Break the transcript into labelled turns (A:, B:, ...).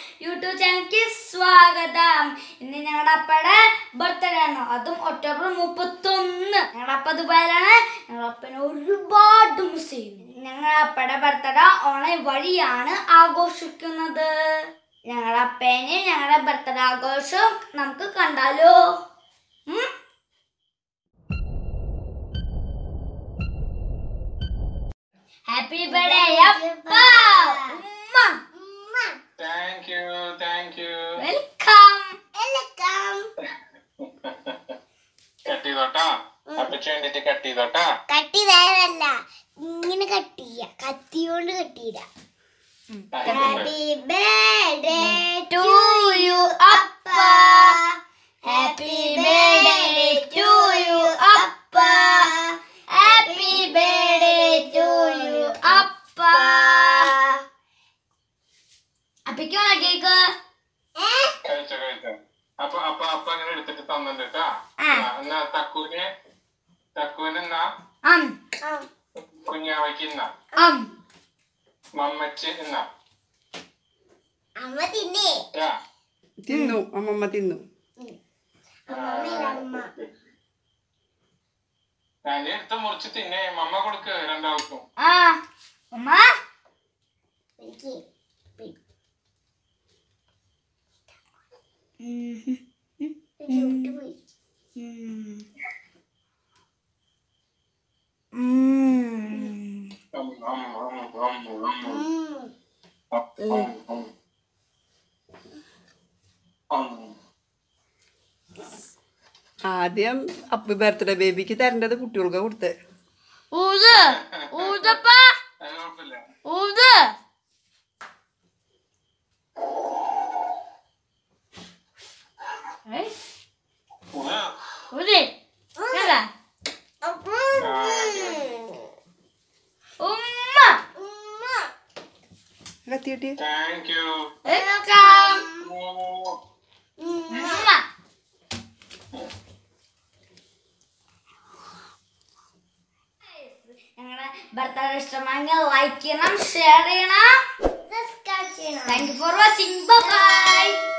A: YouTube ചാനലിലേക്ക് സ്വാഗതം ഇന്ന് ഞങ്ങളുടെ അപ്പയുടെ ബർത്ത്ഡേ ആണ് അതും ഒക്ടോബർ മുപ്പത്തൊന്ന് ഞങ്ങളുടെ അപ്പ ദുബായിലാണ് ഞങ്ങളുടെ അപ്പനെ ഒരുപാട് മിസ് ചെയ്യുന്നു ഞങ്ങളുടെ അപ്പയുടെ ബർത്ത്ഡേ ഓൺലൈൻ വഴിയാണ് ആഘോഷിക്കുന്നത് ഞങ്ങളുടെ അപ്പേനെ ഞങ്ങളുടെ ബർത്ത്ഡേ ആഘോഷം നമുക്ക് കണ്ടാലോ ഉം? ഹാപ്പി ബർത്ത്ഡേ അപ്പ ഉമ്മ
B: thank you thank you
A: welcome
B: cut ചെയ്തോട്ടാ അപ്പച്ചു വേണ്ടിട്ട് കട്ട് ചെയ്തോട്ടാ
C: കട്ടി നേരല്ല ഇങ്ങനെ കട്ട് ചെയ്യ കത്തി കൊണ്ട് കട്ട് ചെയ്ത ഹാപ്പി ബർത്ത്ഡേ
A: ടു യു അപ്പ ഹാപ്പി ബർത്ത്ഡേ ടു യു അപ്പ ഹാപ്പി ബർത്ത്ഡേ ടു യു അപ്പ അപ്പിക്കോ കേക്ക്
B: കഴിച്ചോ കഴിച്ചോ അപ്പൊ അപ്പൊ അപ്പൊ അങ്ങനെ എടുത്തിട്ട് തന്നിട്ടുണ്ട് കേട്ടാ
A: ആ.
B: ആ, എന്നാ തക്കുവിന് തക്കുവിന് എന്നാ
A: അം
B: കുഞ്ഞാവയ്ക്ക് എന്നാ
A: അം
B: മമ്മച്ച് എന്നാ
C: അമ്മ തിന്നേ
B: ട്ടാ.
D: തിന്നു അമ്മമ്മ തിന്നു
C: അമ്മ
B: ഞാൻ എടുത്ത് മുറിച്ച് തിന്നെ മമ്മ കൊടുക്ക് രണ്ടാൾക്കും
A: ആ ഉമ്മ
C: എനിക്ക് ചൂട്ട് പോയി
B: ഉം, ഉം, ഉം, ഉം, ഉം, ഉം.
C: ഉം.
B: ഉം, ഉം. ഉം.
D: ആദ്യം അപ്പി ബർത്ത്ഡേ ബേബിക്ക് തരേണ്ടത് കുട്ടികൾക്ക് കൊടുത്ത്
A: ഊത് ഊതപ്പ
B: അത് കുഴപ്പമില്ല
A: ഊത് ഏയ്,
B: ഉം.
A: ഊത് കേറാ ഉമ്മ
C: ഉമ്മ.
D: കത്തിയിട്ട്
B: താങ്ക് യു
A: വെൽക്കം
C: ഉമ്മ.
A: ഉമ്മ ഞങ്ങളുടെ ഭർത്താവ് ഇഷ്ടമായെങ്കിൽ ലൈക്ക് ചെയ്യണം ഷെയർ ചെയ്യണം
C: Subscribe ചെയ്യണം
A: thank you for watching by